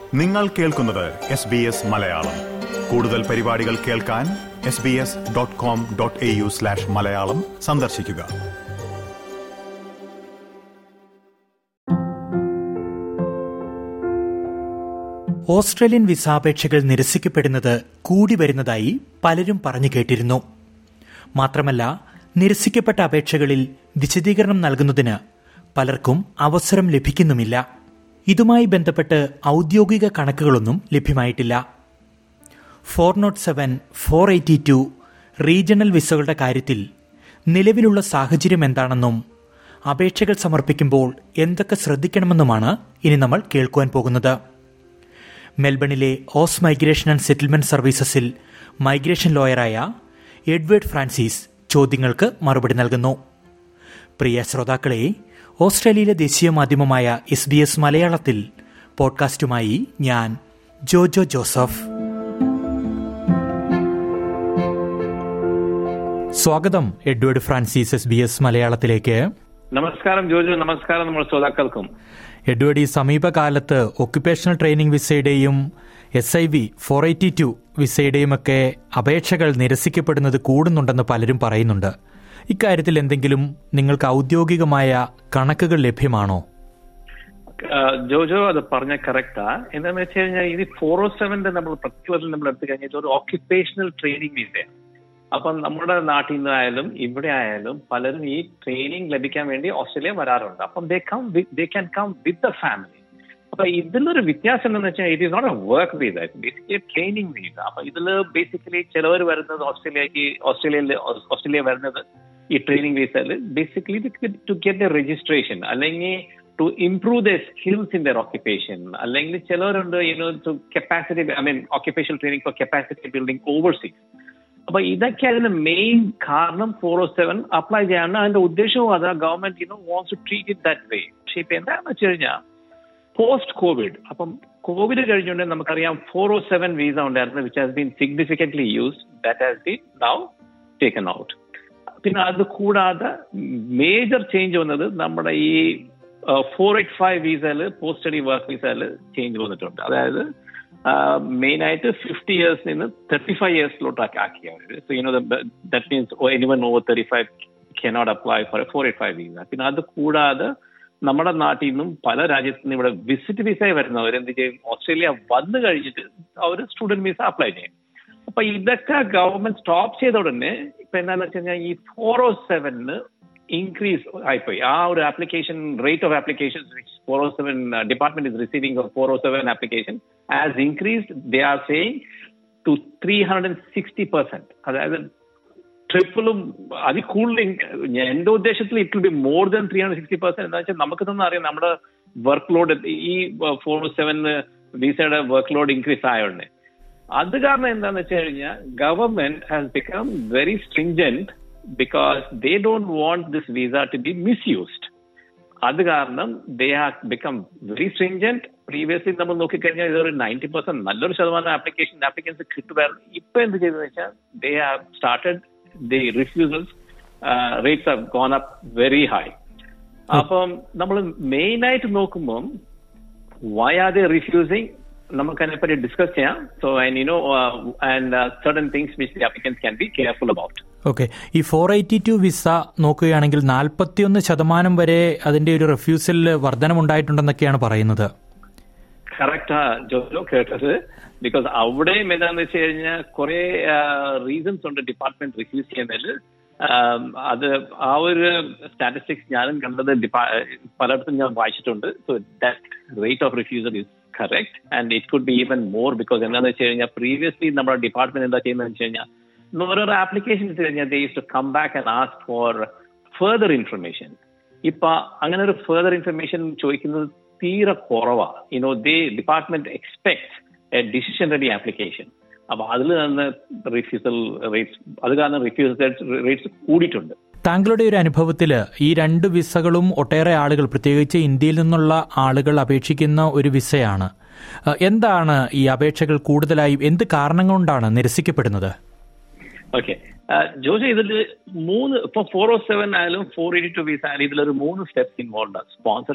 നിങ്ങൾ കേൾക്കുന്നത് S B S Malayalam കൂടുതൽ പരിപാടികൾ കേൾക്കാൻ S B S dot com dot A U slash Malayalam സന്ദർശിക്കുക ഓസ്ട്രേലിയൻ വിസാപേക്ഷകൾ നിരസിക്കപ്പെടുന്നത് കൂടി വരുന്നതായി പലരും പറഞ്ഞു കേട്ടിരുന്നു മാത്രമല്ല നിരസിക്കപ്പെട്ട അപേക്ഷകളിൽ വിശദീകരണം നൽകുന്നതിന് പലർക്കും അവസരം ലഭിക്കുന്നുമില്ല ഇതുമായി ബന്ധപ്പെട്ട് ഔദ്യോഗിക കണക്കുകളൊന്നും ലഭ്യമായിട്ടില്ല four nought seven four eighty two regional വിസകളുടെ കാര്യത്തിൽ നിലവിലുള്ള സാഹചര്യം എന്താണെന്നും അപേക്ഷകൾ സമർപ്പിക്കുമ്പോൾ എന്തൊക്കെ ശ്രദ്ധിക്കണമെന്നുമാണ് ഇനി നമ്മൾ കേൾക്കുവാൻ പോകുന്നത് മെൽബണിലെ ഓസ് മൈഗ്രേഷൻ ആൻഡ് സെറ്റിൽമെന്റ് സർവീസസിൽ മൈഗ്രേഷൻ ലോയറായ എഡ്വേർഡ് ഫ്രാൻസിസ് ചോദ്യങ്ങൾക്ക് മറുപടി നൽകുന്നു പ്രിയ ശ്രോതാക്കളെ ഓസ്ട്രേലിയയിലെ ദേശീയ മാധ്യമമായ എസ് ബി എസ് മലയാളത്തിൽ പോഡ്കാസ്റ്റുമായി ഞാൻ ജോജോ ജോസഫ് സ്വാഗതം Edward Francis S B S മലയാളത്തിലേക്ക് നമസ്കാരം ജോജു നമസ്കാരം നമ്മുടെ ശ്രോതാക്കൾക്കും എഡ്വേർഡ് ഈ സമീപകാലത്ത് ഒക്യുപേഷണൽ ട്രെയിനിംഗ് വിസയുടെയും S I V four eighty two വിസയുടെയും ഒക്കെ അപേക്ഷകൾ നിരസിക്കപ്പെടുന്നത് കൂടുന്നുണ്ടെന്ന് പലരും പറയുന്നുണ്ട് ഇക്കാര്യത്തിൽ എന്തെങ്കിലും നിങ്ങൾക്ക് ഔദ്യോഗികമായ കണക്കുകൾ ലഭ്യമാണോ ജോജോ അത് പറഞ്ഞ കറക്റ്റാ എന്താണെന്ന് വെച്ച് കഴിഞ്ഞാൽ ഇത് ഫോർ ഓ സെവന്റെ നമ്മൾ പർട്ടിക്കുലറിൽ നമ്മൾ എടുത്തു കഴിഞ്ഞാൽ ഒരു ഓക്യുപേഷണൽ ട്രെയിനിങ് വിസയാണ് അപ്പം നമ്മുടെ നാട്ടിൽ നിന്നായാലും ഇവിടെ ആയാലും പലരും ഈ ട്രെയിനിങ് ലഭിക്കാൻ വേണ്ടി ഓസ്ട്രേലിയ വരാറുണ്ട് അപ്പം they come they can come with the family അപ്പൊ ഇതിലൊരു വ്യത്യാസം എന്താണെന്ന് വെച്ചാൽ it is not a work visa basically training visa അപ്പൊ ഇതിൽ ബേസിക്കലി ചിലവർ വരുന്നത് ഓസ്ട്രേലിയക്ക് ഓസ്ട്രേലിയയിൽ ഓസ്ട്രേലിയ വരുന്നത് ഈ ട്രെയിനിങ് വീസയിൽ basically to get a registration അല്ലെങ്കിൽ to improve the skills in their occupation അല്ലെങ്കിൽ ചിലവരുണ്ട് you know to capacity I mean occupation training for capacity building overseas അപ്പൊ ഇതൊക്കെ അതിന്റെ മെയിൻ കാരണം ഫോർ ഓ സെവൻ അപ്ലൈ ചെയ്യാൻ അതിന്റെ ഉദ്ദേശവും അതാ government you know wants to treat it that way പക്ഷെ ഇപ്പൊ എന്താണെന്ന് വെച്ച് കഴിഞ്ഞാൽ പോസ്റ്റ് കോവിഡ് അപ്പം കോവിഡ് കഴിഞ്ഞുകൊണ്ട് നമുക്കറിയാം ഫോർ ഓ സെവൻ വീസ ഉണ്ടായിരുന്നു which has been significantly used that has been now taken out പിന്നെ അത് കൂടാതെ മേജർ ചേഞ്ച് വന്നത് നമ്മുടെ ഈ ഫോർ എയ്റ്റ് ഫൈവ് വീസയിൽ പോസ്റ്റ് സ്റ്റഡി വർക്ക് വീസയിൽ ചേഞ്ച് വന്നിട്ടുണ്ട് അതായത് മെയിൻ ആയിട്ട് ഫിഫ്റ്റി ഇയേഴ്സ് നിന്ന് തേർട്ടി ഫൈവ് ഇയേഴ്സിലോട്ട് ആക്കി അവർ so you know that means anyone over thirty five cannot apply for four eight five visa പിന്നെ അത് കൂടാതെ നമ്മുടെ നാട്ടിൽ നിന്നും പല രാജ്യത്തു നിന്നും ഇവിടെ വിസിറ്റ് വിസ വരുന്നവർ എന്ത് ചെയ്യും ഓസ്ട്രേലിയ വന്നു കഴിഞ്ഞിട്ട് അവർ സ്റ്റുഡന്റ് വിസ അപ്ലൈ ചെയ്യും അപ്പൊ ഇതൊക്കെ ഗവൺമെന്റ് സ്റ്റോപ്പ് ചെയ്ത ഉടനെ ഇപ്പൊ എന്താണെന്ന് വെച്ച് കഴിഞ്ഞാൽ ഈ ഫോർ ഓ സെവനിന് ഇൻക്രീസ് ആയിപ്പോയി ആ ഒരു application rate of application four O seven department is receiving four O seven application has increased they are saying to three hundred and sixty percent അതായത് ട്രിപ്പിളും അതിൽ കൂടുതൽ എന്റെ ഉദ്ദേശത്തിൽ it will be more than three hundred sixty percent എന്താ വെച്ചാൽ നമുക്ക് തന്നെ അറിയാം നമ്മുടെ വർക്ക് ലോഡ് ഈ ഫോർ സെവൻ വിസയുടെ വർക്ക് ലോഡ് ഇൻക്രീസ് ആയതുകൊണ്ട് അത് കാരണം എന്താണെന്ന് വെച്ച് കഴിഞ്ഞാൽ government has become very stringent because they don't want this visa to be misused അത് കാരണം they have become very stringent previously നമ്മൾ നോക്കിക്കഴിഞ്ഞാൽ ഇതൊരു നയൻറ്റി പെർസെന്റ് നല്ലൊരു ശതമാനം ആപ്ലിക്കേഷൻ ആപ്ലിക്കൻസ് കിട്ടുമായിരുന്നു ഇപ്പൊ എന്ത് ചെയ്തെന്ന് വെച്ചാൽ they have started the refusals rates have gone up very high അപ്പം നമ്മൾ മെയിൻ ആയിട്ട് നോക്കുമ്പം വൈ ആർ ദേ റിഫ്യൂസിങ് നമുക്ക് അതിനെപ്പറ്റി ഡിസ്കസ് ചെയ്യാം so and you know and certain things which the applicants can be careful about okay ഈ four eighty two visa നോക്കുകയാണെങ്കിൽ നാൽപ്പത്തിയൊന്ന് ശതമാനം വരെ അതിന്റെ ഒരു റിഫ്യൂസലിൽ വർധനമുണ്ടായിട്ടുണ്ടെന്നൊക്കെയാണ് പറയുന്നത് കറക്റ്റാ ജോലോ കേട്ടത് ബിക്കോസ് അവിടെയും എന്താണെന്ന് വെച്ച് കഴിഞ്ഞാൽ കുറെ റീസൺസ് ഉണ്ട് ഡിപ്പാർട്ട്മെന്റ് റിഫ്യൂസ് ചെയ്യുന്നതിൽ അത് ആ ഒരു സ്റ്റാറ്റിസ്റ്റിക്സ് ഞാനും കണ്ടത് പലയിടത്തും ഞാൻ വായിച്ചിട്ടുണ്ട് so that rate of refusal is correct and it could be even more because എന്താണെന്ന് വെച്ച് കഴിഞ്ഞാൽ പ്രീവിയസ്ലി നമ്മുടെ ഡിപ്പാർട്ട്മെന്റ് എന്താ ചെയ്യുന്നത് വെച്ച് കഴിഞ്ഞാൽ ഓരോരോ ആപ്ലിക്കേഷൻസ് കഴിഞ്ഞാൽ they to come back and ask for further information ഇപ്പൊ അങ്ങനെ ഒരു ഫെർദർ ഇൻഫർമേഷൻ ചോദിക്കുന്നത് തീരെ കുറവാണ് you know they department expect a decision ready application അപ്പൊ അതിൽ നിന്ന് റിഫ്യൂസൽ റേറ്റ്സ് അത് കാരണം റിഫ്യൂസൽ റേറ്റ്സ് കൂടിയിട്ടുണ്ട് താങ്കളുടെ ഒരു അനുഭവത്തിൽ ഈ രണ്ട് വിസകളും ഒട്ടേറെ ആളുകൾ പ്രത്യേകിച്ച് ഇന്ത്യയിൽ നിന്നുള്ള ആളുകൾ അപേക്ഷിക്കുന്ന ഒരു വിസയാണ് എന്താണ് ഈ അപേക്ഷകൾ കൂടുതലായും എന്ത് കാരണങ്ങൾ കൊണ്ടാണ് നിരസിക്കപ്പെടുന്നത് ഓക്കെ ജോജ ഇതിൽ മൂന്ന് ഇപ്പൊ ഫോർ ഓ സെവൻ ആയാലും ഫോർ എയ്റ്റി ടു വിസ ആയാലും ഇതിലൊരു മൂന്ന് സ്റ്റെപ്സ് ഇൻവോൾവ് ആണ് സ്പോൺസർഷിപ്പ്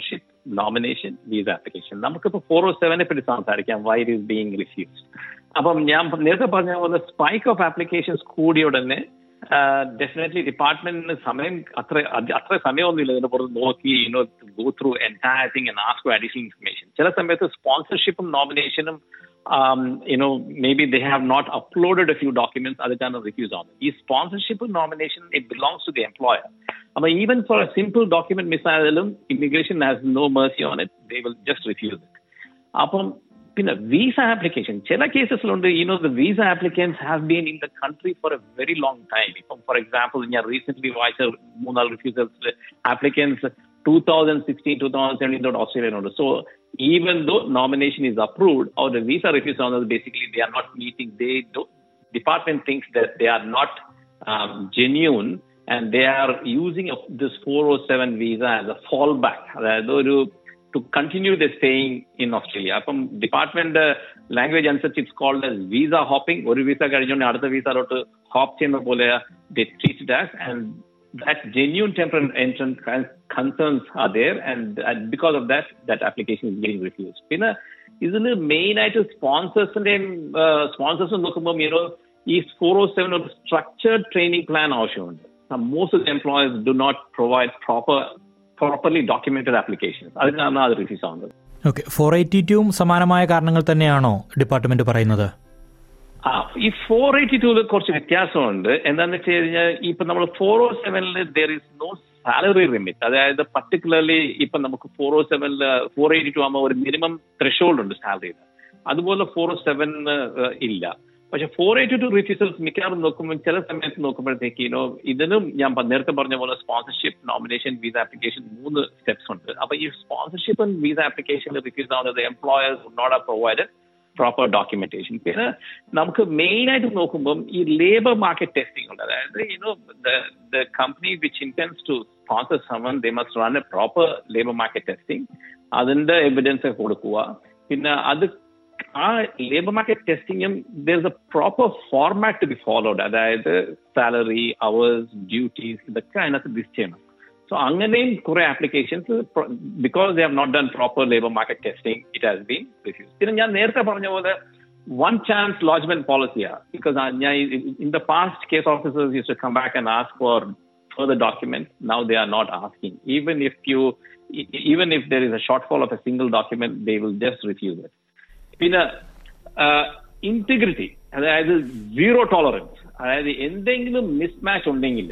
നോമിനേഷൻ വീസ ആപ്ലിക്കേഷൻ നമുക്കിപ്പോൾ ഫോർ ഓ സെവനെ പറ്റി സംസാരിക്കാം why it is being refused അപ്പം ഞാൻ നേരത്തെ പറഞ്ഞ പോലെ സ്പൈക്ക് ഓഫ് ആപ്ലിക്കേഷൻസ് കൂടിയ ഉടനെ ഡെഫിനറ്റ്ലി ഡിപ്പാർട്ട്മെന്റിന് സമയം അത്ര അത്ര സമയമൊന്നുമില്ല ഇതിന്റെ പുറത്ത് നോക്കി you know go through entire thing and ask additional information ചില സമയത്ത് സ്പോൺസർഷിപ്പും നോമിനേഷനും um, you know, maybe they have not uploaded a few documents at the time of refuse on. Is sponsorship nomination, it belongs to the employer. I mean, even for a simple document misasylum, immigration has no mercy on it. They will just refuse it. അപ്പം പിന്നെ visa application ചില കേസസിലുണ്ട് you know the visa applicants have been in the country for a very long time ഇപ്പം for example ഞാൻ recent വായിച്ച മൂന്നാല് refusals applicants two thousand sixteen two thousand seventeen തൊട്ട് ഓസ്ട്രേലിയയിലുണ്ട് സോ even though nomination is approved or the visa refuse owners basically they are not meeting they do department thinks that they are not um, genuine and they are using a, this 407 visa as a fallback അതായത് ഒരു to continue their staying in Australia. അപ്പം department language അനുസരിച്ച് it's called as visa hopping. ഒരു വിസ കഴിഞ്ഞുകൊണ്ട് അടുത്ത വിസയിലോട്ട് hope ചെയ്യുന്ന പോലെ they treat it as and that genuine temporary entrance concerns are there and, and because of that that application is getting refused പിന്നെ ഇതിന് മെയിൻ ആയിട്ട് സ്പോൺസേഴ്സിന്റെയും സ്പോൺസേഴ്സും നോക്കുമ്പോൾ യുനോ ഈ ഫോർ ഓ സെവൻ ഒരു സ്ട്രക്ചേർഡ് ട്രെയിനിങ് പ്ലാൻ ആവശ്യമുണ്ട് most of the employers do not provide proper properly documented applications അതിനാണ് അത് refuse ആവുന്നത് ഓക്കെ ഫോർ എയ്റ്റി ടുവും സമാനമായ കാരണങ്ങൾ തന്നെയാണോ ഡിപ്പാർട്ട്മെന്റ് പറയുന്നത് ആ ഈ ഫോർ എയ്റ്റി ടൂല് കുറച്ച് വ്യത്യാസമുണ്ട് എന്താണെന്ന് വെച്ച് കഴിഞ്ഞാൽ ഇപ്പൊ നമ്മൾ ഫോർ ഓ സെവനിൽ there is no salary limit അതായത് പർട്ടിക്കുലർലി ഇപ്പൊ നമുക്ക് ഫോർ ഓ സെവനിൽ ഫോർ എയ്റ്റി ടു ആകുമ്പോൾ ഒരു മിനിമം ത്രഷോൾഡ് ഉണ്ട് സാലറിയിൽ അതുപോലെ ഫോർ ഓ സെവൻ ഇല്ല പക്ഷെ ഫോർ എയ്റ്റി ടു റിഫ്യൂസൽസ് മിക്കവാറും നോക്കുമ്പോൾ ചില സമയത്ത് നോക്കുമ്പോഴത്തേക്ക് ഇനോ ഇതിനും ഞാൻ നേരത്തെ പറഞ്ഞ പോലെ സ്പോൺസർഷിപ്പ് നോമിനേഷൻ വീസ ആപ്ലിക്കേഷൻ മൂന്ന് സ്റ്റെപ്സ് ഉണ്ട് അപ്പൊ ഈ സ്പോൺസർഷിപ്പ് വീസ ആപ്ലിക്കേഷൻ റിഫ്യൂസ് ആവുന്നത് employers not are provided proper documentation പിന്നെ നമുക്ക് മെയിൻ ആയിട്ട് നോക്കുമ്പം ഈ ലേബർ മാർക്കറ്റ് ടെസ്റ്റിംഗ് ഉണ്ട് അതായത് you know the company which intends to sponsor someone they must run a proper labour market testing അതിന്റെ എവിഡൻസ് കൊടുക്കുക പിന്നെ അത് ആ ലേബർ മാർക്കറ്റ് ടെസ്റ്റിംഗും there is a proper format to be followed അതായത് സാലറി അവേഴ്സ് ഡ്യൂട്ടീസ് ഇതൊക്കെ അതിനകത്ത് ലിസ്റ്റ് ചെയ്യണം സോ അങ്ങനെയും കുറെ applications because they have not done proper labour market testing it has been refuse പിന്നെ ഞാൻ നേരത്തെ പറഞ്ഞ പോലെ വൺ ചാൻസ് ലോജ്മെന്റ് പോളിസിയാണ് ബിക്കോസ് ഞാൻ in the past case officers use to come back and ask for further document. Now they are not asking. Even if you, even if there is a shortfall of a single document, they will just refuse it. പിന്നെ integrity അതായത് zero tolerance അതായത് എന്തെങ്കിലും mismatch ഉണ്ടെങ്കിൽ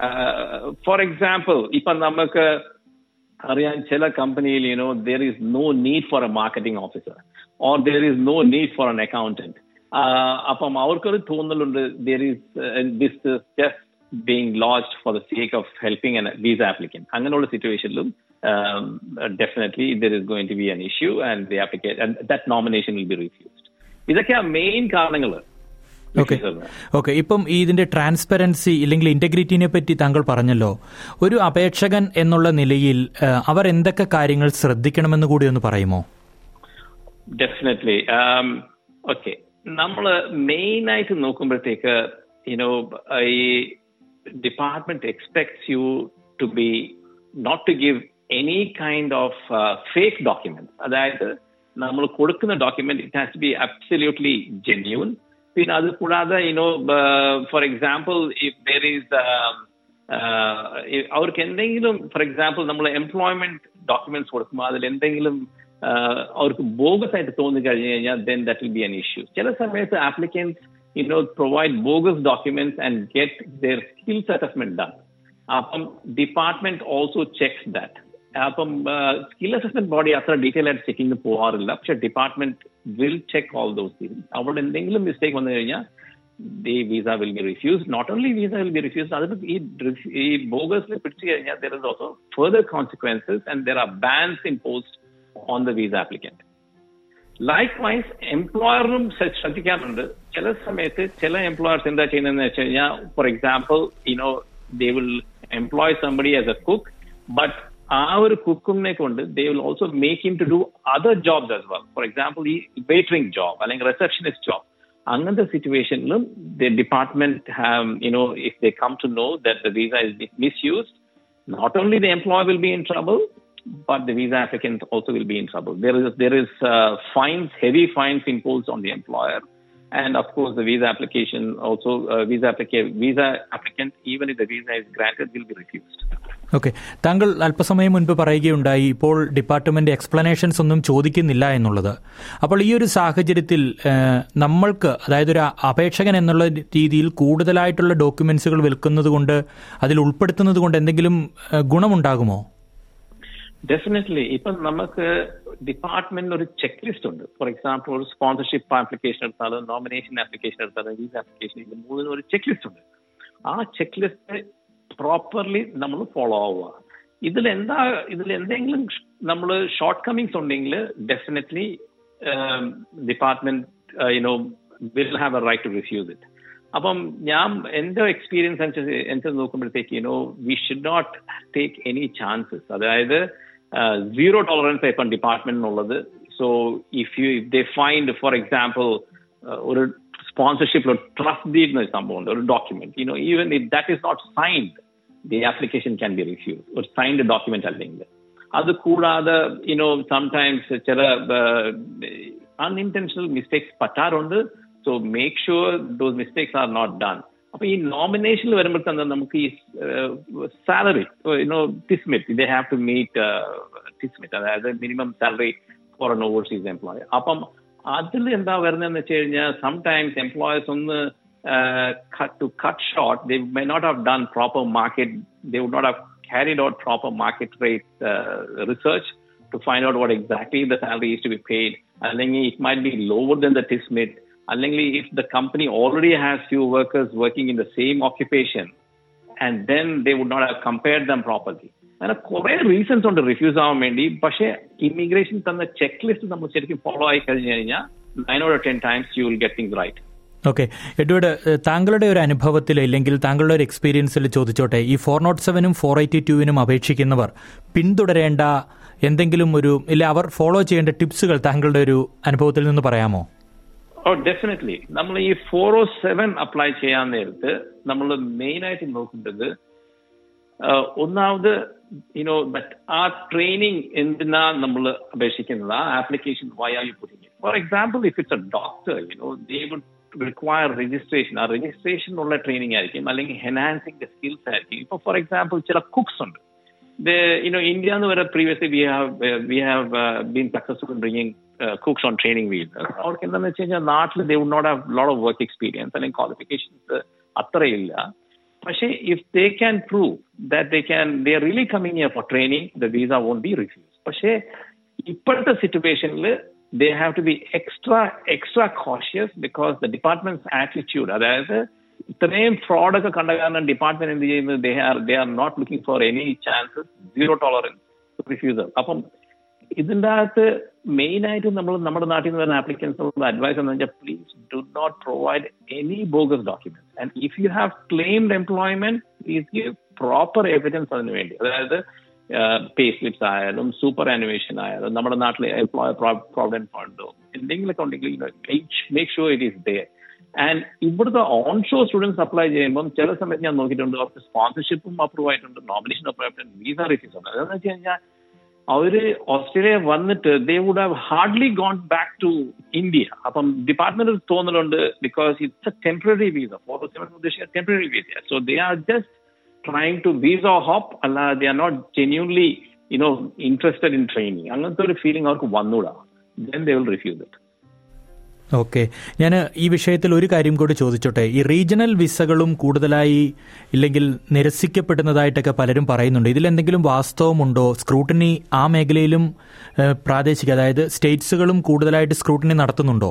for example ഇപ്പൊ നമുക്ക് അറിയാൻ ചില കമ്പനിയിൽ you know there is no need for a marketing officer or there is no need for an accountant അപ്പം അവർക്കൊരു തോന്നലുണ്ട് there is this just being lost for the sake of helping an visa applicant അങ്ങനെയുള്ള സിറ്റുവേഷനിലും definitely there is going to be an issue and the application that nomination will be refused ഇതൊക്കെയാ മെയിൻ കാരണങ്ങൾ okay okay ഇപ്പം ഈ ഇതിന്റെ transparency ഇല്ലെങ്കിൽ ഇന്റഗ്രിറ്റിനെ പറ്റി താങ്കൾ പറഞ്ഞല്ലോ ഒരു അപേക്ഷകൻ എന്നുള്ള നിലയിൽ അവർ എന്തൊക്കെ കാര്യങ്ങൾ ശ്രദ്ധിക്കണമെന്ന് കൂടി ഒന്ന് പറയുമോ ഡെഫിനറ്റ്ലി ഓക്കെ നമ്മൾ മെയിൻ ആയിട്ട് നോക്കുമ്പോഴത്തേക്ക് യുനോ ഈ department expects you to be not to give any kind of fake document അതായത് നമ്മൾ കൊടുക്കുന്ന document it has be absolutely genuine പിന്നെ അത് കൂടാതെ you know for example if there is അവർക്ക് എന്തെങ്കിലും ഫോർ എക്സാമ്പിൾ നമ്മൾ എംപ്ലോയ്മെന്റ് ഡോക്യുമെന്റ്സ് കൊടുക്കുമ്പോൾ അതിൽ എന്തെങ്കിലും അവർക്ക് ബോഗസ് ആയിട്ട് തോന്നി കഴിഞ്ഞു കഴിഞ്ഞാൽ then that will be an issue ചില സമയത്ത് applicants you know, provide bogus documents and get their skills assessment done. അപ്പം ഡിപ്പാർട്ട്മെന്റ് ഓൾസോ ചെക്സ് ദാറ്റ് അപ്പം സ്കിൽ അസസ്മെന്റ് ബോഡി അത്ര ഡീറ്റെയിൽ ആയിട്ട് ചെക്കിംഗ് പോകാറില്ല പക്ഷെ department will check all those things അവിടെ എന്തെങ്കിലും മിസ്റ്റേക്ക് വന്നു കഴിഞ്ഞാൽ the visa will be refuse not only visa will be refuse അതിന് ഈ ഈ ബോഗസിൽ പിടിച്ചു കഴിഞ്ഞാൽ there is also further consequences and there are bans imposed on the visa applicant like wise എംപ്ലോയറിനും ശ്രദ്ധിക്കാറുണ്ട് ചില സമയത്ത് ചില എംപ്ലോയേഴ്സ് എന്താ ചെയ്യുന്നതെന്ന് വെച്ച് കഴിഞ്ഞാൽ for example you know they will employ somebody as a cook but ആ ഒരു കുക്കിനെ കൊണ്ട് they will also make him to do other jobs as well for example ഈ വെയിറ്ററിംഗ് ജോബ് അല്ലെങ്കിൽ റിസപ്ഷനിസ്റ്റ് ജോബ് അങ്ങനത്തെ സിറ്റുവേഷനിലും the department have you know if they come to know that the visa is misused not only the employer will be in trouble but the visa applicant also will be in trouble. There is there is uh, fines, heavy fines imposed on the employer, and of course the visa application also uh, visa applica- visa applicant even if the visa is granted will be refused. Okay താങ്കൾ അല്പസമയം മുൻപ് പറയുകയുണ്ടായി ഇപ്പോൾ department explanations ഒന്നും ചോദിക്കുന്നില്ല എന്നുള്ളത് അപ്പോൾ ഈ ഒരു സാഹചര്യത്തിൽ ഏഹ്, നമ്മൾക്ക് അതായത് ഒരു അപേക്ഷകൻ എന്നുള്ള രീതിയിൽ കൂടുതലായിട്ടുള്ള ഡോക്യുമെന്റ്സുകൾ വിൽക്കുന്നത് കൊണ്ട് അതിൽ ഉൾപ്പെടുത്തുന്നത് കൊണ്ട് എന്തെങ്കിലും ഏഹ്, ഗുണമുണ്ടാകുമോ ഡെഫിനറ്റ്ലി ഇപ്പം നമുക്ക് ഡിപ്പാർട്ട്മെന്റിൽ ഒരു ചെക്ക് ലിസ്റ്റ് ഉണ്ട് ഫോർ എക്സാമ്പിൾ ഒരു സ്പോൺസർഷിപ്പ് ആപ്ലിക്കേഷൻ എടുത്താലും നോമിനേഷൻ ആപ്ലിക്കേഷൻ എടുത്താലും വീസ ആപ്ലിക്കേഷൻ ഇത് മൂന്നിനും ഒരു ചെക്ക് ലിസ്റ്റ് ഉണ്ട് ആ ചെക്ക് ലിസ്റ്റ് പ്രോപ്പർലി നമ്മൾ ഫോളോ ആവുക ഇതിൽ എന്താ ഇതിൽ എന്തെങ്കിലും നമ്മൾ ഷോർട്ട് കമ്മിങ്സ് ഉണ്ടെങ്കിൽ definitely department you know will have a right to refuse it അപ്പം ഞാൻ എന്റെ എക്സ്പീരിയൻസ് അനുസരിച്ച് അനുസരിച്ച് നോക്കുമ്പോഴത്തേക്ക് you know we should not take any chances അതായത് സീറോ ടോളറൻസ് ഇപ്പം ഡിപ്പാർട്ട്മെന്റിനുള്ളത് so if you if they find for example ഒരു സ്പോൺസർഷിപ്പിൽ ട്രസ്റ്റ് ഡീഡ് എന്ന സംഭവമുണ്ട് ഒരു document you know even if that is not signed the application can be refuse ഒരു signed document അല്ലെങ്കിൽ അത് കൂടാതെ യുനോ സംടൈംസ് ചില അൺഇൻറ്റൻഷണൽ മിസ്റ്റേക്സ് പറ്റാറുണ്ട് so make sure those mistakes are not done അപ്പൊ ഈ നോമിനേഷനിൽ വരുമ്പോൾ തന്നെ നമുക്ക് ഈ salary you know TSMIT they have to meet TSMIT അതായത് minimum salary for an overseas employee അപ്പം അതിൽ എന്താ വരുന്നതെന്ന് വെച്ച് കഴിഞ്ഞാൽ സംടൈംസ് എംപ്ലോയേഴ്സ് ഒന്ന് to cut short they may not have done proper market they would not have carried out proper market rate uh, research to find out what exactly the salary is to be paid. അല്ലെങ്കിൽ it might be lower than the TISMIT. അല്ലെങ്കിൽ if the company already has few workers working in the same occupation and then they would not have compared them properly. അങ്ങനെ കുറെ reasons ഉണ്ട് refuse ആവാൻ വേണ്ടി പക്ഷേ immigration തന്ന check list നമ്മൾ ശരിക്കും ഫോളോ ആയി കഴിഞ്ഞു കഴിഞ്ഞാൽ nine or ten times you will get things right okay Edward ഏഹ്, താങ്കളുടെ ഒരു അനുഭവത്തിൽ ഇല്ലെങ്കിൽ താങ്കളുടെ ഒരു എക്സ്പീരിയൻസിൽ ചോദിച്ചോട്ടെ ഈ ഫോർ നോട്ട് സെവനും ഫോർ എയ്റ്റി ടുവിനും അപേക്ഷിക്കുന്നവർ പിന്തുടരേണ്ട എന്തെങ്കിലും ഒരു ഇല്ല അവർ ഫോളോ ചെയ്യേണ്ട ടിപ്സുകൾ താങ്കളുടെ ഒരു അനുഭവത്തിൽ നിന്ന് പറയാമോ ഓ ഡെഫിനറ്റ്ലി നമ്മൾ ഈ ഫോർ ഓ സെവൻ അപ്ലൈ ചെയ്യാൻ നേരത്ത് നമ്മൾ മെയിൻ ആയിട്ട് നോക്കേണ്ടത് ആഹ് ഒന്നാമത് യുനോ ദറ്റ് ആ ട്രെയിനിങ് എന്തിനാ നമ്മൾ അപേക്ഷിക്കുന്നത് ആ application why are you putting for example if it's a doctor you know they would require registration ആ രജിസ്ട്രേഷൻ ഉള്ള ട്രെയിനിങ് ആയിരിക്കും അല്ലെങ്കിൽ എൻഹാൻസിങ് ദ സ്കിൽസ് ആയിരിക്കും ഇപ്പൊ ഫോർ എക്സാമ്പിൾ ചില കുക്സ് ഉണ്ട് the you know India and where previously we have uh, we have uh, been successful in bringing uh, cooks on training wheels. അവർക്ക് എന്താണെന്ന് വെച്ച് കഴിഞ്ഞാൽ നാട്ടിൽ they would not have lot of work experience അല്ലെങ്കിൽ qualifications അത്രയില്ല പക്ഷേ if they can prove that they can they are really coming here for training the visa won't be refuse പക്ഷേ ഇപ്പോഴത്തെ സിറ്റുവേഷനിൽ they have to be extra extra cautious because the department attitude അതായത് ഇത്രയും fraud ഒക്കെ കണ്ട കാരണം department എന്ത് ചെയ്യുന്നത് they are they are not looking for any chances zero tolerance refusal അപ്പം ഇതിൻ്റെ അകത്ത് മെയിൻ ആയിട്ട് നമ്മൾ നമ്മുടെ നാട്ടിൽ നിന്ന് വരുന്ന ആപ്ലിക്കൻസിനുള്ള അഡ്വൈസ് എന്ന് വെച്ചാൽ please do not provide any bogus document and if you have claimed employment please give proper evidence അതിന് വേണ്ടി അതായത് പേ സ്ലിപ്സ് ആയാലും സൂപ്പർ ആനിമേഷൻ ആയാലും നമ്മുടെ നാട്ടിലെ എംപ്ലോയർ പ്രോവിഡന്റ് ഫണ്ടോ എന്തെങ്കിലുമൊക്കെ ഉണ്ടെങ്കിൽ make sure it is there and ഇവിടുത്തെ ഓൺ ഷോ സ്റ്റുഡൻസ് അപ്ലൈ ചെയ്യുമ്പോൾ ചില സമയത്ത് ഞാൻ നോക്കിയിട്ടുണ്ട് അവർക്ക് സ്പോൺസർഷിപ്പും അപ്രൂവ് ആയിട്ടുണ്ട് നോമിനേഷൻ അപ്രൂവ് ആയിട്ടുണ്ട് വീസ റിഫ്യൂസ് ഉണ്ട് അതെന്ന് വെച്ച് കഴിഞ്ഞാൽ അവര് ഓസ്ട്രേലിയ വന്നിട്ട് they would have hardly gone back to India അപ്പം ഡിപ്പാർട്ട്മെന്റ് തോന്നലുണ്ട് because it's a temporary visa for seven ഉദ്ദേശിച്ച temporary visa so they are just trying to visa hop അല്ല they are not genuinely you know interested in training അങ്ങനത്തെ ഒരു feeling അവർക്ക് വന്നൂടാ then they will refuse it okay ഞാൻ ഈ വിഷയത്തിൽ ഒരു കാര്യം കൂടി ചോദിച്ചോട്ടെ ഈ റീജിയണൽ വിസകളും കൂടുതലായി ഇല്ലെങ്കിൽ നിരസിക്കപ്പെടുന്നതായിട്ടൊക്കെ പലരും പറയുന്നുണ്ട് ഇതിലെന്തെങ്കിലും വാസ്തവമുണ്ടോ സ്ക്രൂട്ടിനി ആ മേഖലയിലും ഏഹ്, പ്രാദേശിക അതായത് സ്റ്റേറ്റ്സുകളും കൂടുതലായിട്ട് സ്ക്രൂട്ടിനി നടത്തുന്നുണ്ടോ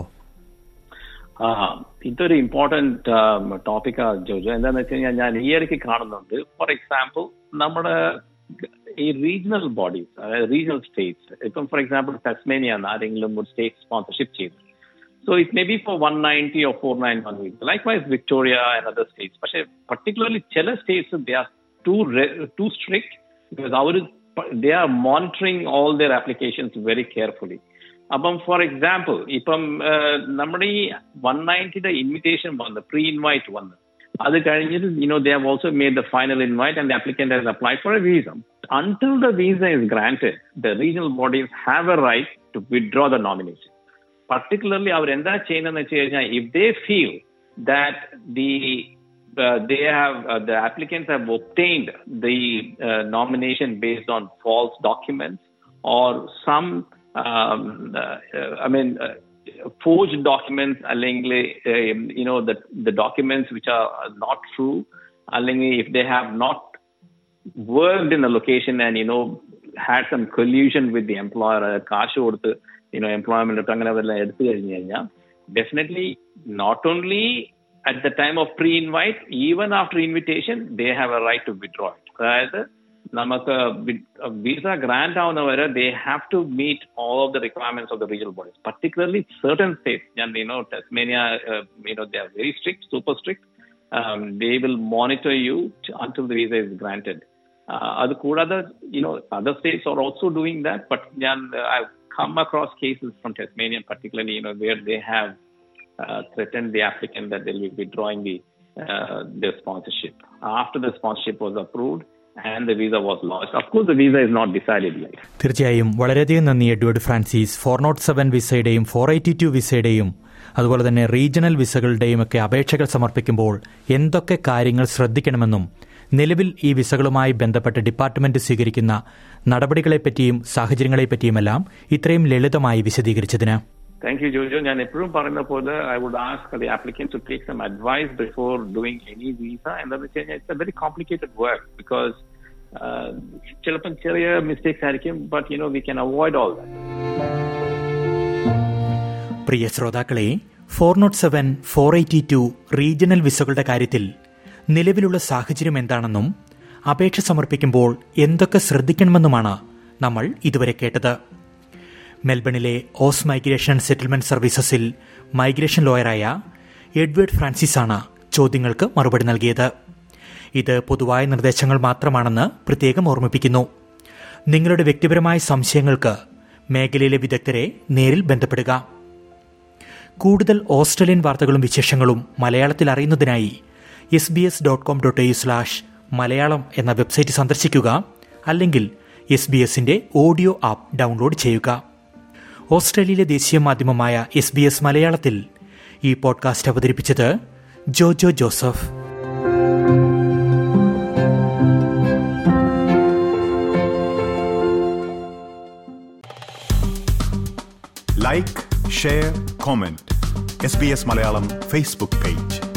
ആ ഇതൊരു ഇമ്പോർട്ടന്റ് ടോപ്പിക്കാ ജോജോ എന്താന്ന് വെച്ച് കഴിഞ്ഞാൽ ഞാൻ ഈ ഇടയ്ക്ക് കാണുന്നുണ്ട് ഫോർ എക്സാമ്പിൾ നമ്മുടെ ഈ റീജിയണൽ ബോഡീസ് അതായത് റീജിയണൽ സ്റ്റേറ്റ്സ് ഇപ്പം ഫോർ എക്സാമ്പിൾ ടസ്മേനിയ ആരെങ്കിലും ഒരു സ്റ്റേറ്റ് സ്പോൺസർഷിപ്പ് ചെയ്തു so it may be for one ninety or four nine one week likewise Victoria and other states പക്ഷേ പർട്ടിക്കുലർലി ചില states they are too too strict because അവർ they are monitoring all the applications very carefully അപ്പം for example ഇപ്പം നമ്മുടെ ഈ one നയൻറ്റിയുടെ invitation വന്ന് pre invite വന്ന് അത് കഴിഞ്ഞിട്ട് you know they have also made the final invite and the applicant has applied for a visa until the visa is granted the regional bodies have a right to withdraw the nomination particularly അവർ എന്താ ചെയ്യുന്നതെന്ന് വെച്ച് കഴിഞ്ഞാൽ if they feel that the uh, they have uh, the applicants have obtained the uh, nomination based on false documents or some um, uh, I mean uh, forged documents അല്ലെങ്കിൽ um, you know the the documents which are not true അല്ലെങ്കിൽ if they have not worked in a location and you know had some collusion with the employer കാശ് കൊടുത്ത് you know employment ഒക്കെ അങ്ങനെ വല്ല എടുത്തു കഴിഞ്ഞു കഴിഞ്ഞാൽ definitely not only at the time of pre-invite even after invitation they have a right to withdraw it അതായത് നമുക്ക് വിസ ഗ്രാൻഡ് ആവുന്നവരെ they have to meet all of the requirements of the regional bodies particularly certain states ഞാൻ you know Tasmania you know they are very strict super strict they will monitor you until the visa is granted അത് കൂടാതെ you know other states are also doing that but ഞാൻ I come across cases from Tasmania particularly you know where they have threatened the applicant that they'll be withdrawing the uh, their sponsorship. After the sponsorship was approved, and the visa was launched. Of course, the visa is not decided yet. തീർച്ചയായും വളരെയധികം നന്ദി Edward Francis four nought seven വിസയുടെയും four eighty two വിസയുടെയും അതുപോലെ തന്നെ regional വിസകളുടെയും ഒക്കെ അപേക്ഷകൾ സമർപ്പിക്കുമ്പോൾ എന്തൊക്കെ കാര്യങ്ങൾ ശ്രദ്ധിക്കണമെന്നും നിലവിൽ ഈ വിസകളുമായി ബന്ധപ്പെട്ട് ഡിപ്പാർട്ട്മെന്റ് സ്വീകരിക്കുന്ന നടപടികളെപ്പറ്റിയും സാഹചര്യങ്ങളെപ്പറ്റിയുമെല്ലാം ഇത്രയും ലളിതമായി വിശദീകരിച്ചതിന് Thank you, Jojo. ഞാൻ എപ്പോഴും പറയുന്ന പോലെ I would ask the applicant to take some advice before doing any visa എന്താണെന്ന് വെച്ച് കഴിഞ്ഞാൽ it's a very complicated work because ചിലപ്പം ചെറിയ മിസ്റ്റേക്സ് ആയിരിക്കും but you know we can avoid all that പ്രിയ ശ്രോതാക്കളെ four nought seven four eighty two regional വിസകളുടെ കാര്യത്തിൽ നിലവിലുള്ള സാഹചര്യം എന്താണെന്നും അപേക്ഷ സമർപ്പിക്കുമ്പോൾ എന്തൊക്കെ ശ്രദ്ധിക്കണമെന്നുമാണ് നമ്മൾ ഇതുവരെ കേട്ടത് മെൽബണിലെ ഓസ് മൈഗ്രേഷൻ സെറ്റിൽമെന്റ് സർവീസസിൽ മൈഗ്രേഷൻ ലോയറായ എഡ്വേർഡ് ഫ്രാൻസിസ് ആണ് ചോദ്യങ്ങൾക്ക് മറുപടി നൽകിയത് ഇത് പൊതുവായ നിർദ്ദേശങ്ങൾ മാത്രമാണെന്ന് പ്രത്യേകം ഓർമ്മിപ്പിക്കുന്നു നിങ്ങളുടെ വ്യക്തിപരമായ സംശയങ്ങൾക്ക് മേഖലയിലെ വിദഗ്ധരെ നേരിൽ ബന്ധപ്പെടുക കൂടുതൽ ഓസ്ട്രേലിയൻ വാർത്തകളും വിശേഷങ്ങളും മലയാളത്തിൽ അറിയുന്നതിനായി S B S dot com dot A slash Malayalam എന്ന വെബ്സൈറ്റ് സന്ദർശിക്കുക അല്ലെങ്കിൽ എസ് ബി എസിന്റെ ഓഡിയോ ആപ്പ് ഡൗൺലോഡ് ചെയ്യുക ഓസ്ട്രേലിയയിലെ ദേശീയ മാധ്യമമായ എസ് ബി എസ് മലയാളത്തിൽ ഈ പോഡ്കാസ്റ്റ് അവതരിപ്പിച്ചത് Jojo Joseph like share comment S B S Malayalam Facebook page